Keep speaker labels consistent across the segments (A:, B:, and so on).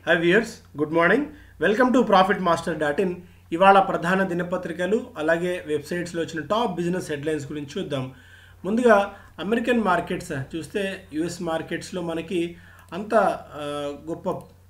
A: high viewers good morning welcome to profit master dot in ఇవాళ ప్రధాన దినపత్రికలు అలాగే వెబ్సైట్స్లో వచ్చిన టాప్ బిజినెస్ హెడ్లైన్స్ గురించి చూద్దాం ముందుగా అమెరికన్ మార్కెట్స్ చూస్తే యుఎస్ మార్కెట్స్లో మనకి అంత ఆ, గొప్ప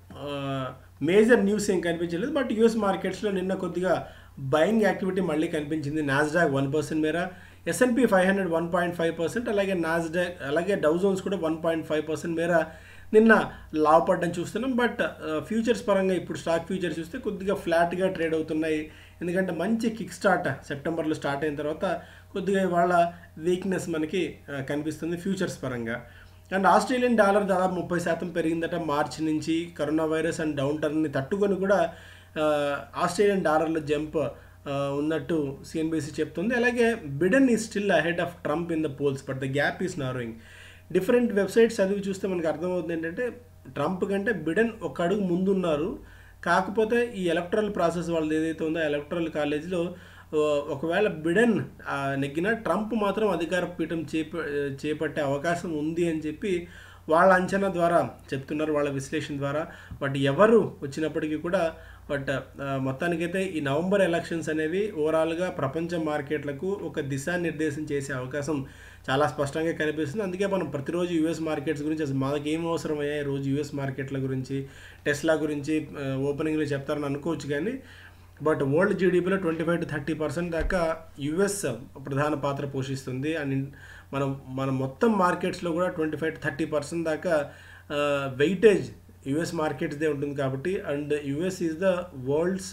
A: మేజర్ న్యూస్ ఏం కనిపించలేదు బట్ యుఎస్ మార్కెట్స్లో నిన్న కొద్దిగా బయింగ్ యాక్టివిటీ మళ్ళీ కనిపించింది నాస్డాక్ వన్ పర్సెంట్ మేర S and P five hundred one point five percent అలాగే నాస్డాక్ అలాగే డౌజోన్స్ కూడా వన్ పాయింట్ ఫైవ్ పర్సెంట్ మేర నిన్న లాభపడడం చూస్తున్నాం బట్ ఫ్యూచర్స్ పరంగా ఇప్పుడు స్టాక్ ఫ్యూచర్స్ చూస్తే కొద్దిగా ఫ్లాట్గా ట్రేడ్ అవుతున్నాయి ఎందుకంటే మంచి కిక్ స్టార్ట్ సెప్టెంబర్లో స్టార్ట్ అయిన తర్వాత కొద్దిగా ఇవాళ వీక్నెస్ మనకి ఆ, కనిపిస్తుంది ఫ్యూచర్స్ పరంగా అండ్ ఆస్ట్రేలియన్ డాలర్ దాదాపు ముప్పై శాతం పెరిగిందట మార్చి నుంచి కరోనా వైరస్ అండ్ డౌన్ టర్న్ని తట్టుకొని కూడా ఆ, ఆస్ట్రేలియన్ డాలర్లో జంప్ ఆ, ఉన్నట్టు సిఎన్బిసి చెప్తుంది అలాగే Biden is still ahead of Trump in the polls but the gap is narrowing different websites చదివి చూస్తే మనకు అర్థమవుతుంది ఏంటంటే ట్రంప్ కంటే బిడెన్ ఒక అడుగు ముందున్నారు కాకపోతే ఈ ఎలక్ట్రల్ ప్రాసెస్ వాళ్ళది ఏదైతే ఉందో ఎలక్ట్రల్ కాలేజీలో ఆ, ఒకవేళ బిడెన్ ఆ, నెగ్గినా ట్రంప్ మాత్రం అధికార పీఠం చేప చేపట్టే అవకాశం ఉంది అని చెప్పి వాళ్ళ అంచనా ద్వారా చెప్తున్నారు వాళ్ళ విశ్లేషణ ద్వారా బట్ ఎవరు వచ్చినప్పటికీ కూడా బట్ ఆ, మొత్తానికైతే ఈ నవంబర్ ఎలక్షన్స్ అనేవి ఓవరాల్గా ప్రపంచ మార్కెట్లకు ఒక దిశానిర్దేశం చేసే అవకాశం చాలా స్పష్టంగా కనిపిస్తుంది అందుకే మనం ప్రతిరోజు యూఎస్ మార్కెట్స్ గురించి అసలు మనకి ఏం అవసరం అయ్యాయి రోజు యూఎస్ మార్కెట్ల గురించి టెస్లా గురించి ఓపెనింగ్లో చెప్తారని అనుకోవచ్చు కానీ బట్ వరల్డ్ జీడిపిలో twenty five to thirty percent దాకా యుఎస్ ప్రధాన పాత్ర పోషిస్తుంది అండ్ ఇన్- మనం మన మొత్తం మార్కెట్స్లో కూడా twenty five to thirty percent దాకా వెయిటేజ్ యుఎస్ మార్కెట్స్దే ఉంటుంది కాబట్టి and US is the world's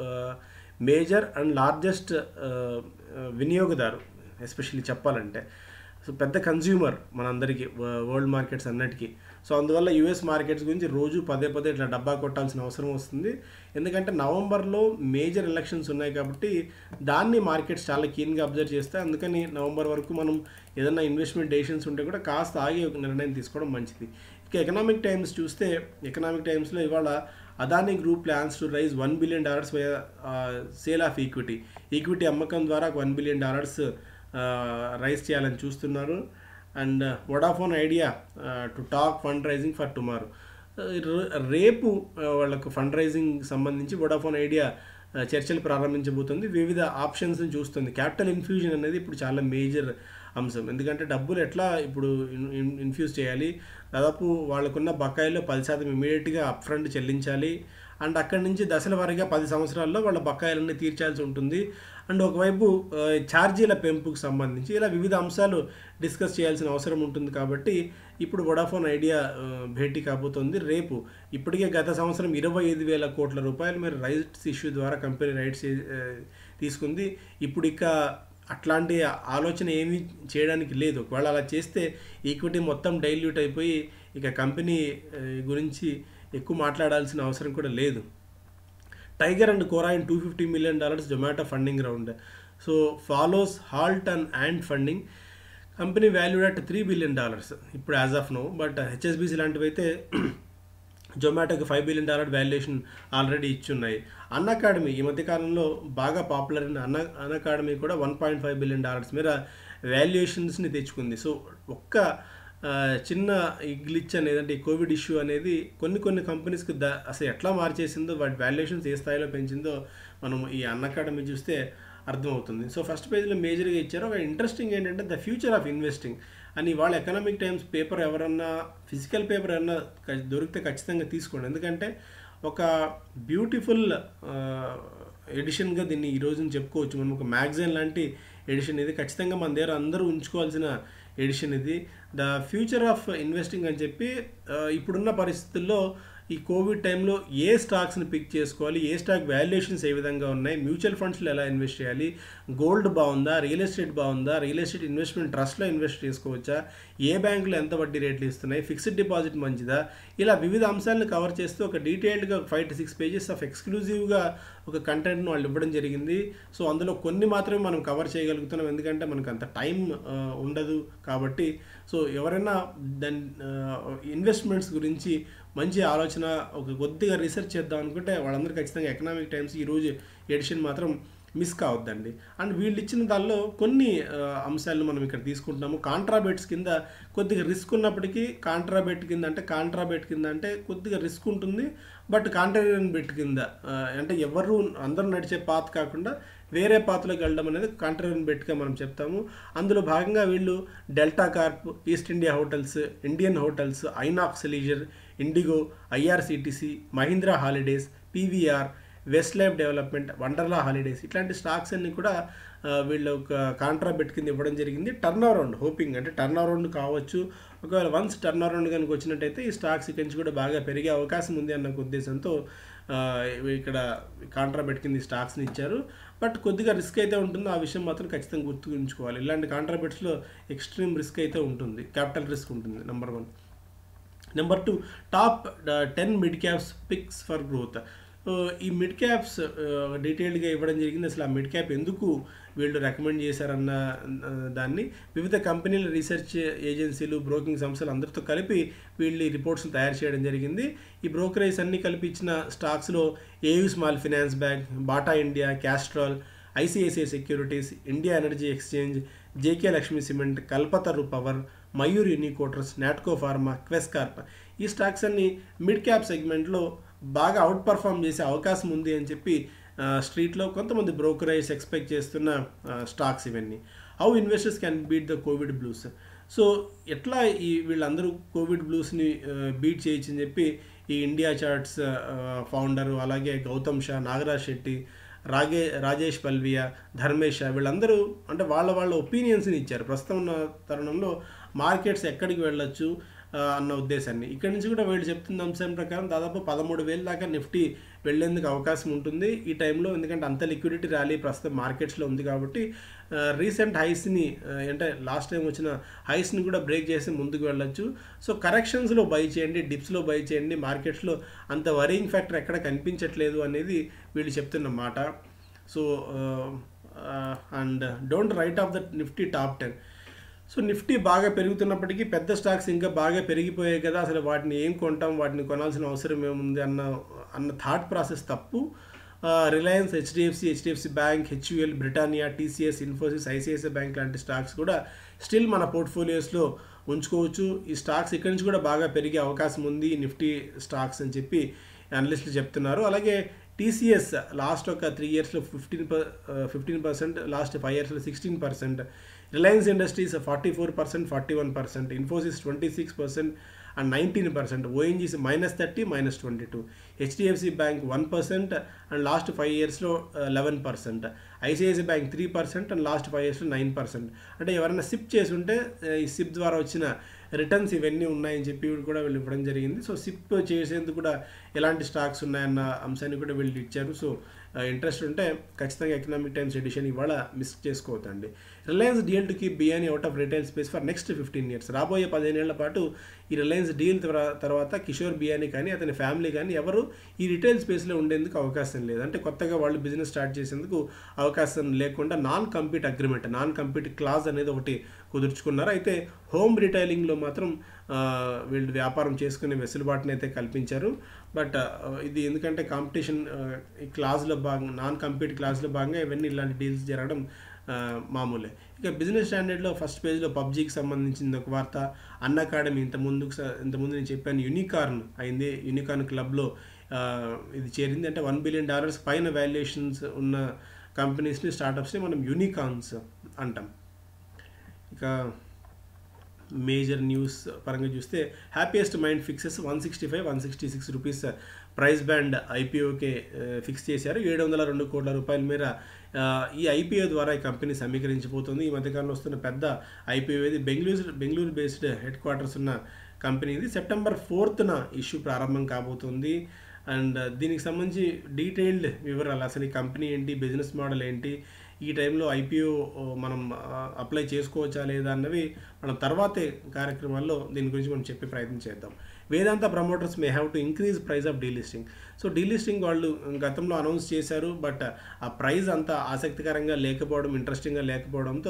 A: major and largest వినియోగదారు ఎస్పెషల్లీ చెప్పాలంటే సో పెద్ద కన్జ్యూమర్ మనందరికీ వరల్డ్ మార్కెట్స్ అన్నిటికీ సో అందువల్ల యూఎస్ మార్కెట్స్ గురించి రోజు పదే పదే ఇట్లా డబ్బా కొట్టాల్సిన అవసరం వస్తుంది ఎందుకంటే నవంబర్లో మేజర్ ఎలక్షన్స్ ఉన్నాయి కాబట్టి దాన్ని మార్కెట్స్ చాలా కీన్గా అబ్జర్వ్ చేస్తే అందుకని నవంబర్ వరకు మనం ఏదైనా ఇన్వెస్ట్మెంట్ డెసిషన్స్ ఉంటే కూడా కాస్త ఆగి ఒక నిర్ణయం తీసుకోవడం మంచిది ఇక ఎకనామిక్ టైమ్స్ చూస్తే ఎకనామిక్ టైమ్స్లో ఇవాళ Adani group plans to raise one billion dollars sale of equity equity అమ్మకం ద్వారా వన్ బిలియన్ డాలర్స్ రైజ్ చేయాలని చూస్తున్నారు and Vodafone Idea to talk fund raising for tomorrow రేపు ఆ, వాళ్ళకు ఫండ్ రైజింగ్ సంబంధించి వడాఫోన్ ఐడియా ఆ, చర్చలు ప్రారంభించబోతుంది వివిధ ఆప్షన్స్ని చూస్తుంది క్యాపిటల్ ఇన్ఫ్యూజన్ అనేది ఇప్పుడు చాలా మేజర్ అంశం ఎందుకంటే డబ్బులు ఎట్లా ఇప్పుడు ఇన్- ఇన్- ఇన్ఫ్యూజ్ చేయాలి దాదాపు వాళ్ళకున్న బకాయిలో పది శాతం ఇమీడియట్గా అప్ఫ్రంట్ చెల్లించాలి అండ్ అక్కడి నుంచి దశల వారీగా పది సంవత్సరాల్లో వాళ్ళ బకాయిలన్నీ తీర్చాల్సి ఉంటుంది అండ్ ఒకవైపు ఆ, ఛార్జీల పెంపుకు సంబంధించి ఇలా వివిధ అంశాలు డిస్కస్ చేయాల్సిన అవసరం ఉంటుంది కాబట్టి ఇప్పుడు వడాఫోన్ ఐడియా ఆ, భేటీ కాబోతోంది రేపు ఇప్పటికే గత సంవత్సరం ఇరవై ఐదు వేల కోట్ల రూపాయలు మీరు రైట్స్ ఇష్యూ ద్వారా కంపెనీ రైట్స్ ఆ, తీసుకుంది ఇప్పుడు ఇక అట్లాంటి ఆలోచన ఏమీ చేయడానికి లేదు ఒకవేళ అలా చేస్తే ఈక్విటీ మొత్తం డైల్యూట్ అయిపోయి ఇక కంపెనీ ఆ, గురించి ఎక్కువ మాట్లాడాల్సిన అవసరం కూడా లేదు టైగర్ అండ్ కోరాయిన్ two fifty million dollars Zomato funding round so follows halt and and funding company valued at three billion dollars ఇప్పుడు as of now but HSBC లాంటివి అయితే జొమాటోకి five billion dollar valuation already ఇచ్చున్నాయి అన్ అకాడమీ ఈ మధ్య కాలంలో బాగా పాపులర్ అయిన అన్న అన్ అకాడమీ కూడా one point five billion dollars మీద వాల్యుయేషన్స్ని తెచ్చుకుంది సో ఒక్క ఆ, చిన్న ఈ గ్లిచ్ అనేది అంటే ఈ కోవిడ్ ఇష్యూ అనేది కొన్ని కొన్ని కంపెనీస్కి ద అసలు ఎట్లా మార్చేసిందో వాటి వాల్యుయేషన్స్ ఏ స్థాయిలో పెంచిందో మనం ఈ అన్ అకాడమీ చూస్తే అర్థమవుతుంది సో ఫస్ట్ పేజ్లో మేజర్గా ఇచ్చారు ఒక ఇంట్రెస్టింగ్ ఏంటంటే ద ఫ్యూచర్ ఆఫ్ ఇన్వెస్టింగ్ అని వాళ్ళ ఎకనామిక్ టైమ్స్ పేపర్ ఎవరన్నా ఫిజికల్ పేపర్ ఎవరన్నా క- దొరికితే ఖచ్చితంగా తీసుకోండి ఎందుకంటే ఒక బ్యూటిఫుల్ ఎడిషన్గా దీన్ని ఈ రోజున చెప్పుకోవచ్చు మనం ఒక మ్యాగజైన్ లాంటి ఎడిషన్ ఇది ఖచ్చితంగా మన దగ్గర అందరూ ఉంచుకోవాల్సిన ఎడిషన్ ఇది ద ఫ్యూచర్ ఆఫ్ ఇన్వెస్టింగ్ అని చెప్పి ఆ, ఇప్పుడున్న పరిస్థితుల్లో ఈ కోవిడ్ టైంలో ఏ స్టాక్స్ని పిక్ చేసుకోవాలి ఏ స్టాక్ వాల్యుయేషన్స్ ఏ విధంగా ఉన్నాయి మ్యూచువల్ ఫండ్స్లో ఎలా ఇన్వెస్ట్ చేయాలి గోల్డ్ బాగుందా రియల్ ఎస్టేట్ బాగుందా రియల్ ఎస్టేట్ ఇన్వెస్ట్మెంట్ ట్రస్ట్లో ఇన్వెస్ట్ చేసుకోవచ్చా ఏ బ్యాంకులో ఎంత వడ్డీ రేట్లు ఇస్తున్నాయి ఫిక్స్డ్ డిపాజిట్ మంచిదా ఇలా వివిధ అంశాలను కవర్ చేస్తూ ఒక డీటెయిల్డ్గా five to six pages of ఎక్స్క్లూజివ్గా ఒక కంటెంట్ను వాళ్ళు ఇవ్వడం జరిగింది సో అందులో కొన్ని మాత్రమే మనం కవర్ చేయగలుగుతున్నాం ఎందుకంటే మనకు అంత టైం ఉండదు కాబట్టి సో ఎవరైనా దాని ఇన్వెస్ట్మెంట్స్ గురించి మంచి ఆలోచన ఒక కొద్దిగా రీసెర్చ్ చేద్దాం అనుకుంటే వాళ్ళందరూ ఖచ్చితంగా ఎకనామిక్ టైమ్స్ ఈరోజు ఎడిషన్ మాత్రం మిస్ కావద్దండి అండ్ వీళ్ళు ఇచ్చిన దానిలో కొన్ని ఆ, అంశాలను మనం ఇక్కడ తీసుకుంటున్నాము కాంట్రాబెట్స్ కింద కొద్దిగా రిస్క్ ఉన్నప్పటికీ కాంట్రాబెట్ కింద అంటే కాంట్రాబెట్ కింద అంటే కొద్దిగా రిస్క్ ఉంటుంది బట్ కాంట్రారియన్ బెట్ కింద ఆ, అంటే ఎవరు అందరూ నడిచే పాత్ కాకుండా వేరే పాత్రలోకి వెళ్ళడం అనేది కాంట్రారియన్ బెట్గా మనం చెప్తాము అందులో భాగంగా వీళ్ళు Delta Corp East India Hotels Indian Hotels Inox Leisure IndiGo IRCTC Mahindra Holidays PVR Westlife Development Wonderla Holidays ఇట్లాంటి స్టాక్స్ అన్ని కూడా ఆ, వీళ్ళు ఒక కాంట్రా బెట్ కింద ఇవ్వడం జరిగింది టర్న్ అరౌండ్ హోపింగ్ అంటే టర్న్ అరౌండ్ కావచ్చు ఒకవేళ వన్స్ టర్న్ అరౌండ్ కనుక వచ్చినట్టయితే ఈ స్టాక్స్ ఇక్కడి నుంచి కూడా బాగా పెరిగే అవకాశం ఉంది అన్న ఒక ఉద్దేశంతో ఆ, ఇవి ఇక్కడ కాంట్రా బెట్ కింద ఈ స్టాక్స్ని ఇచ్చారు బట్ కొద్దిగా రిస్క్ అయితే ఉంటుందో ఆ విషయం మాత్రం ఖచ్చితంగా గుర్తుంచుకోవాలి ఇలాంటి కాంట్రా బెట్స్లో ఎక్స్ట్రీమ్ రిస్క్ అయితే ఉంటుంది క్యాపిటల్ రిస్క్ ఉంటుంది number one number two top ten mid caps picks for growth ఈ మిడ్ క్యాప్స్ డీటెయిల్డ్గా ఇవ్వడం జరిగింది అసలు ఆ మిడ్ క్యాప్ ఎందుకు వీళ్ళు రికమెండ్ చేశారన్న ఆ, దాన్ని వివిధ కంపెనీల రీసెర్చ్ ఏజెన్సీలు బ్రోకింగ్ సంస్థలు అందరితో కలిపి వీళ్ళు ఈ రిపోర్ట్స్ని తయారు చేయడం జరిగింది ఈ బ్రోకరేజ్ అన్ని కలిపి ఇచ్చిన స్టాక్స్లో AU small finance bank Bata India Castrol ICICI securities India energy exchange JK Lakshmi cement Kalpataru power Mayur Uniquoters Natco Pharma Quess Corp ఈ స్టాక్స్ అన్ని మిడ్ క్యాప్ సెగ్మెంట్లో బాగా అవుట్ పర్ఫామ్ చేసే అవకాశం ఉంది అని చెప్పి ఆ, స్ట్రీట్లో కొంతమంది బ్రోకరేజ్ ఎక్స్పెక్ట్ చేస్తున్న ఆ, స్టాక్స్ ఇవన్నీ how investors can beat the Covid blues so ఎట్లా ఈ వీళ్ళందరూ కోవిడ్ బ్లూస్ని బీట్ చేయొచ్చు అని చెప్పి ఈ ఇండియా చార్ట్స్ ఫౌండర్ అలాగే గౌతమ్ షా నాగరాజ్ శెట్టి రాగే రాజేష్ పల్వియా ధర్మేష్ షా వీళ్ళందరూ అంటే వాళ్ళ వాళ్ళ ఒపీనియన్స్ని ఇచ్చారు ప్రస్తుతం ఉన్న తరుణంలో మార్కెట్స్ ఎక్కడికి వెళ్ళొచ్చు ఆ, అన్న ఉద్దేశాన్ని ఇక్కడి నుంచి కూడా వీళ్ళు చెప్తున్న అంశం ప్రకారం దాదాపు పదమూడు వేల దాకా నిఫ్టీ వెళ్ళేందుకు అవకాశం ఉంటుంది ఈ టైంలో ఎందుకంటే అంత లిక్విడిటీ ర్యాలీ ప్రస్తుతం మార్కెట్స్లో ఉంది కాబట్టి రీసెంట్ హైస్ని అంటే లాస్ట్ టైం వచ్చిన హైస్ని కూడా బ్రేక్ చేసి ముందుకు వెళ్ళొచ్చు సో కరెక్షన్స్లో బై చేయండి డిప్స్లో బై చేయండి మార్కెట్స్లో అంత వరింగ్ ఫ్యాక్టర్ ఎక్కడ కనిపించట్లేదు అనేది వీళ్ళు చెప్తున్న మాట so and don't write off the Nifty top ten so Nifty బాగా పెరుగుతున్నప్పటికీ పెద్ద స్టాక్స్ ఇంకా బాగా పెరిగిపోయాయి కదా అసలు వాటిని ఏం కొంటాం వాటిని కొనాల్సిన అవసరం ఏముంది అన్న అన్న థాట్ ప్రాసెస్ తప్పు Reliance HDFC HDFC bank HUL Britannia TCS Infosys ICICI bank లాంటి స్టాక్స్ కూడా స్టిల్ మన పోర్ట్ఫోలియోస్లో ఉంచుకోవచ్చు ఈ స్టాక్స్ ఇక్కడి నుంచి కూడా బాగా పెరిగే అవకాశం ఉంది నిఫ్టీ స్టాక్స్ అని చెప్పి అనలిస్టులు చెప్తున్నారు అలాగే టీసీఎస్ లాస్ట్ ఒక త్రీ ఇయర్స్లో fifteen per fifteen percent last five ఇయర్స్లో sixteen percent Reliance Industries forty four percent forty one percent Infosys twenty six percent and nineteen percent ONGC minus thirty minus twenty two HDFC bank one percent and last five ఇయర్స్లో eleven percent ICICI bank three percent and last five ఇయర్స్లో nine percent అంటే ఎవరైనా SIP చేసి ఉంటే ఆ, ఈ SIP ద్వారా వచ్చిన రిటర్న్స్ ఇవన్నీ ఉన్నాయని చెప్పి కూడా వీళ్ళు ఇవ్వడం జరిగింది సో సిప్ చేసేందుకు కూడా ఎలాంటి స్టాక్స్ ఉన్నాయన్న అంశాన్ని కూడా వీళ్ళు ఇచ్చారు సో ఇంట్రెస్ట్ ఉంటే ఖచ్చితంగా ఎకనామిక్ టైమ్స్ ఎడిషన్ ఇవాళ మిస్ చేసుకోవద్దండి Reliance deal to keep Biyani out of retail space for next fifteen years రాబోయే పదిహేనేళ్ల పాటు ఈ రిలయన్స్ డీల్ తర్వాత కిషోర్ బియానీ కానీ అతని ఫ్యామిలీ కానీ ఎవరు ఈ రిటైల్ స్పేస్లో ఉండేందుకు అవకాశం లేదు అంటే కొత్తగా వాళ్ళు బిజినెస్ స్టార్ట్ చేసేందుకు అవకాశం లేకుండా non compete agreement non compete clause అనేది ఒకటి కుదుర్చుకున్నారు అయితే హోమ్ రిటైలింగ్లో మాత్రం ఆ, వీళ్ళు వ్యాపారం చేసుకునే వెసులుబాటుని అయితే కల్పించారు బట్ ఆ, ఇది ఎందుకంటే కాంపిటీషన్ ఈ క్లాజ్లో భాగంగా నాన్ కంపీట్ క్లాజ్లో భాగంగా ఇవన్నీ ఇలాంటి డీల్స్ జరగడం ఆ, మామూలే ఇక బిజినెస్ స్టాండర్డ్లో ఫస్ట్ పేజ్లో పబ్జీకి సంబంధించింది ఒక వార్త అన్ అకాడమీ ఇంత ముందుకు స- ఇంతకుముందు నేను చెప్పాను యూనికార్న్ అయింది యూనికార్న్ క్లబ్లో ఆ, ఇది చేరింది అంటే వన్ బిలియన్ డాలర్స్ పైన వాల్యుయేషన్స్ ఉన్న కంపెనీస్ని స్టార్టప్స్ని మనం యూనికార్న్స్ అంటాం ఇక మేజర్ న్యూస్ పరంగా చూస్తే Happiest Mind fixes one sixty five one sixty six rupees price band ఐపీఓకే ఫిక్స్ చేశారు ఏడు వందల రెండు కోట్ల రూపాయల మేర ఆ, ఈ ఐపీఓ ద్వారా ఈ కంపెనీ సమీకరించిపోతుంది ఈ మధ్యకాలంలో వస్తున్న పెద్ద ఐపీఓ ఇది Bengaluru Bengaluru based headquarters ఉన్న కంపెనీ ఇది సెప్టెంబర్ ఫోర్త్న ఇష్యూ ప్రారంభం కాబోతుంది అండ్ దీనికి సంబంధించి డీటెయిల్డ్ వివరాలు అసలు ఈ కంపెనీ ఏంటి బిజినెస్ మోడల్ ఏంటి ఈ టైంలో ఐపీఓ మనం అప్లై చేసుకోవచ్చా లేదా అన్నవి మనం తర్వాతే కార్యక్రమాల్లో దీని గురించి మనం చెప్పే ప్రయత్నం చేద్దాం Vedanta promoters may have to increase price of delisting so delisting వాళ్ళు గతంలో అనౌన్స్ చేశారు బట్ ఆ ప్రైస్ అంత ఆసక్తికరంగా లేకపోవడం ఇంట్రెస్టింగ్గా లేకపోవడంతో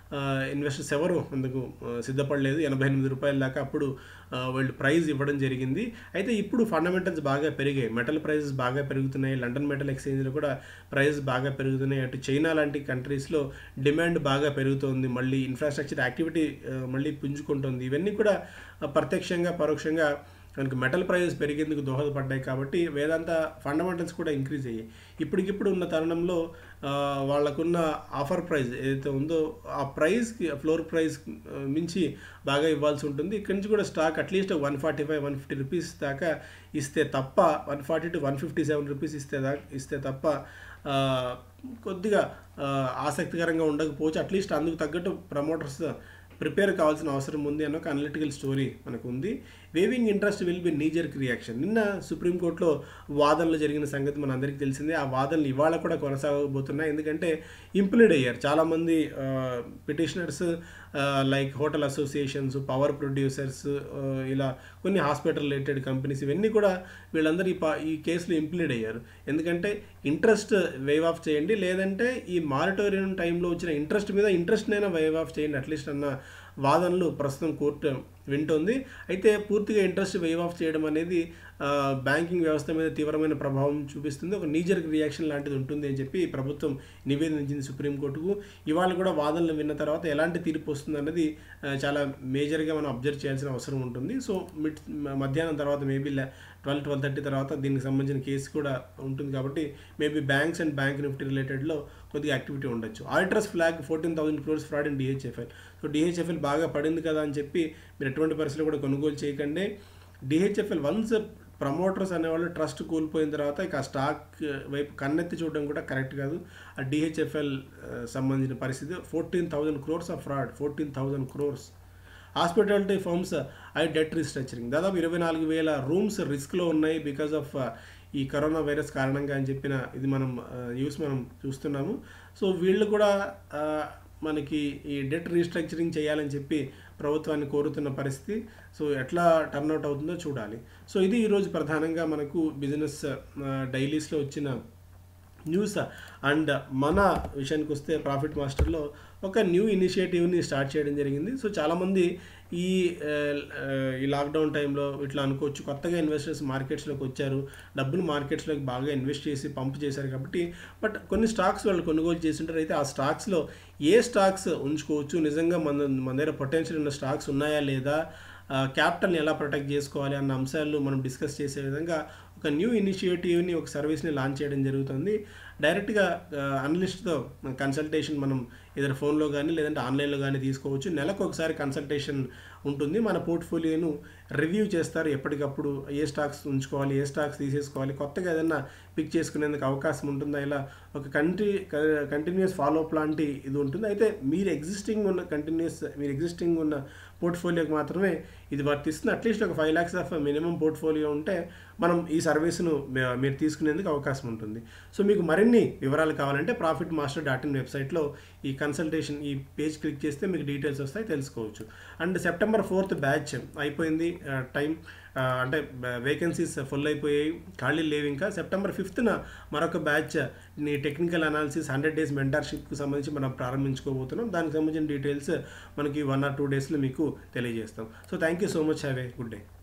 A: ఇన్వెస్టర్స్ ఎవరు అందుకు ఆ, సిద్ధపడలేదు ఎనభై ఎనిమిది రూపాయల దాకా అప్పుడు ఆ, వాళ్ళు ప్రైజ్ ఇవ్వడం జరిగింది అయితే ఇప్పుడు ఫండమెంటల్స్ బాగా పెరిగాయి మెటల్ ప్రైజెస్ బాగా పెరుగుతున్నాయి లండన్ మెటల్ ఎక్స్చేంజ్లో కూడా ప్రైజెస్ బాగా పెరుగుతున్నాయి అటు చైనా లాంటి కంట్రీస్లో డిమాండ్ బాగా పెరుగుతోంది మళ్ళీ ఇన్ఫ్రాస్ట్రక్చర్ యాక్టివిటీ ఆ, మళ్ళీ పుంజుకుంటుంది ఇవన్నీ కూడా ఆ, ప్రత్యక్షంగా పరోక్షంగా మనకి మెటల్ ప్రైజెస్ పెరిగేందుకు దోహదపడ్డాయి కాబట్టి వేదాంత ఫండమెంటల్స్ కూడా ఇంక్రీజ్ అయ్యాయి ఇప్పటికిప్పుడు ఉన్న తరుణంలో ఆ, వాళ్ళకున్న ఆఫర్ ప్రైస్ ఏదైతే ఉందో ఆ ప్రైస్కి ఫ్లోర్ ప్రైస్ మించి బాగా ఇవ్వాల్సి ఉంటుంది ఇక్కడి నుంచి కూడా stock at least one forty five one fifty rupees దాకా ఇస్తే తప్ప one forty to one fifty seven rupees ఇస్తే దా ఇస్తే తప్ప ఆ, కొద్దిగా ఆ, ఆసక్తికరంగా ఉండకపోవచ్చు అట్లీస్ట్ అందుకు తగ్గట్టు ప్రమోటర్స్ ప్రిపేర్ కావాల్సిన అవసరం ఉంది అన్న ఒక అనలిటికల్ స్టోరీ మనకు ఉంది waiving interest will be knee jerk reaction నిన్న సుప్రీంకోర్టులో వాదనలు జరిగిన సంగతి మన అందరికీ తెలిసిందే ఆ వాదనలు ఇవాళ కూడా కొనసాగబోతున్నాయి ఎందుకంటే ఇంప్లీడ్ అయ్యారు చాలామంది petitioners like hotel associations power producers ఇలా కొన్ని హాస్పిటల్ రిలేటెడ్ కంపెనీస్ ఇవన్నీ కూడా వీళ్ళందరూ ఈ పా ఈ కేసులో ఇంప్లీడ్ అయ్యారు ఎందుకంటే ఇంట్రెస్ట్ వేవ్ ఆఫ్ చేయండి లేదంటే ఈ మారిటోరియం టైంలో వచ్చిన ఇంట్రెస్ట్ మీద ఇంట్రెస్ట్నైనా వేవ్ ఆఫ్ చేయండి అట్లీస్ట్ అన్న వాదనలు ప్రస్తుతం కోర్టు వింటోంది అయితే పూర్తిగా ఇంట్రెస్ట్ వేవ్ ఆఫ్ చేయడం అనేది ఆ, బ్యాంకింగ్ వ్యవస్థ మీద తీవ్రమైన ప్రభావం చూపిస్తుంది ఒక నీజర్క్ రియాక్షన్ లాంటిది ఉంటుంది అని చెప్పి ప్రభుత్వం నివేదించింది సుప్రీంకోర్టుకు ఇవాళ కూడా వాదనలు విన్న తర్వాత ఎలాంటి తీర్పు వస్తుంది అన్నది ఆ, చాలా మేజర్గా మనం అబ్జర్వ్ చేయాల్సిన అవసరం ఉంటుంది సో మిడ్ మధ్యాహ్నం తర్వాత మేబీ ట్వెల్వ్ ట్వెల్వ్ థర్టీ తర్వాత దీనికి సంబంధించిన కేసు కూడా ఉంటుంది కాబట్టి maybe banks and Bank Nifty రిలేటెడ్లో కొద్దిగా యాక్టివిటీ ఉండొచ్చు auditors flag fourteen thousand crores fraud in DHFL so DHFL బాగా పడింది కదా అని చెప్పి మీరు ఎటువంటి పరిస్థితుల్లో కూడా కొనుగోలు చేయకండి డిహెచ్ఎఫ్ఎల్ వన్స్ ప్రమోటర్స్ అనేవాళ్ళు ట్రస్ట్ కూలిపోయిన తర్వాత ఇక ఆ స్టాక్ వైపు కన్నెత్తి చూడడం కూడా కరెక్ట్ కాదు ఆ డిహెచ్ఎఫ్ఎల్ సంబంధించిన పరిస్థితి fourteen thousand crores of fraud fourteen thousand crores hospitality firms eye debt restructuring దాదాపు ఇరవై నాలుగు వేల రూమ్స్ రిస్క్లో ఉన్నాయి బికాజ్ ఆఫ్ ఈ కరోనా వైరస్ కారణంగా అని చెప్పిన ఇది మనం న్యూస్ మనం చూస్తున్నాము సో వీళ్ళు కూడా ఆ, మనకి ఈ డెట్ రీస్ట్రక్చరింగ్ చేయాలని చెప్పి ప్రభుత్వాన్ని కోరుతున్న పరిస్థితి సో ఎట్లా టర్న్అవుట్ అవుతుందో చూడాలి సో ఇది ఈరోజు ప్రధానంగా మనకు బిజినెస్ డైలీస్లో వచ్చిన న్యూస్ అండ్ మన విషయానికి వస్తే ప్రాఫిట్ మాస్టర్లో ఒక న్యూ ఇనిషియేటివ్ని స్టార్ట్ చేయడం జరిగింది సో చాలామంది ఈ ఆ, ఆ, ఈ లాక్డౌన్ టైంలో ఇట్లా అనుకోవచ్చు కొత్తగా ఇన్వెస్టర్స్ మార్కెట్స్లోకి వచ్చారు డబ్బులు మార్కెట్స్లోకి బాగా ఇన్వెస్ట్ చేసి పంప్ చేశారు కాబట్టి బట్ కొన్ని స్టాక్స్ వాళ్ళు కొనుగోలు చేసింటారు అయితే ఆ స్టాక్స్లో ఏ స్టాక్స్ ఉంచుకోవచ్చు నిజంగా మన మన దగ్గర పొటెన్షియల్ ఉన్న స్టాక్స్ ఉన్నాయా లేదా క్యాపిటల్ని ఎలా ప్రొటెక్ట్ చేసుకోవాలి అన్న అంశాలు మనం డిస్కస్ చేసే విధంగా ఒక న్యూ ఇనిషియేటివ్ని ఒక సర్వీస్ని లాంచ్ చేయడం జరుగుతుంది డైరెక్ట్గా అనలిస్ట్తో కన్సల్టేషన్ మనం ఏదైనా ఫోన్లో కానీ లేదంటే ఆన్లైన్లో కానీ తీసుకోవచ్చు నెలకు ఒకసారి కన్సల్టేషన్ ఉంటుంది మన పోర్ట్ఫోలియోను రివ్యూ చేస్తారు ఎప్పటికప్పుడు ఏ స్టాక్స్ ఉంచుకోవాలి ఏ స్టాక్స్ తీసేసుకోవాలి కొత్తగా ఏదైనా పిక్ చేసుకునేందుకు అవకాశం ఉంటుందా ఇలా ఒక కంటి కంటిన్యూస్ ఫాలోఅప్ లాంటి ఇది ఉంటుంది అయితే మీరు ఎగ్జిస్టింగ్ ఉన్న కంటిన్యూస్ మీరు ఎగ్జిస్టింగ్ ఉన్న పోర్ట్ఫోలియోకి మాత్రమే ఇది వర్తిస్తుంది అట్లీస్ట్ ఒక five lakhs of minimum portfolio ఉంటే మనం ఈ సర్వీస్ను మీ- మీరు తీసుకునేందుకు అవకాశం ఉంటుంది సో మీకు మరిన్ని వివరాలు కావాలంటే ప్రాఫిట్ మాస్టర్ డాట్ ఇన్ వెబ్సైట్లో ఈ కన్సల్టేషన్ ఈ పేజ్ క్లిక్ చేస్తే మీకు డీటెయిల్స్ వస్తాయి తెలుసుకోవచ్చు అండ్ సెప్టెంబర్ ఫోర్త్ బ్యాచ్ అయిపోయింది టైం అంటే వేకెన్సీస్ ఫుల్ అయిపోయాయి ఖాళీ లేవు ఇంకా సెప్టెంబర్ ఫిఫ్త్న మరొక బ్యాచ్ నీ టెక్నికల్ అనాలిసిస్ హండ్రెడ్ డేస్ మెంటర్షిప్కి సంబంధించి మనం ప్రారంభించుకోబోతున్నాం దానికి సంబంధించిన డీటెయిల్స్ మనకి వన్ ఆర్ టూ డేస్లో మీకు తెలియజేస్తాం so thank you so much have a good day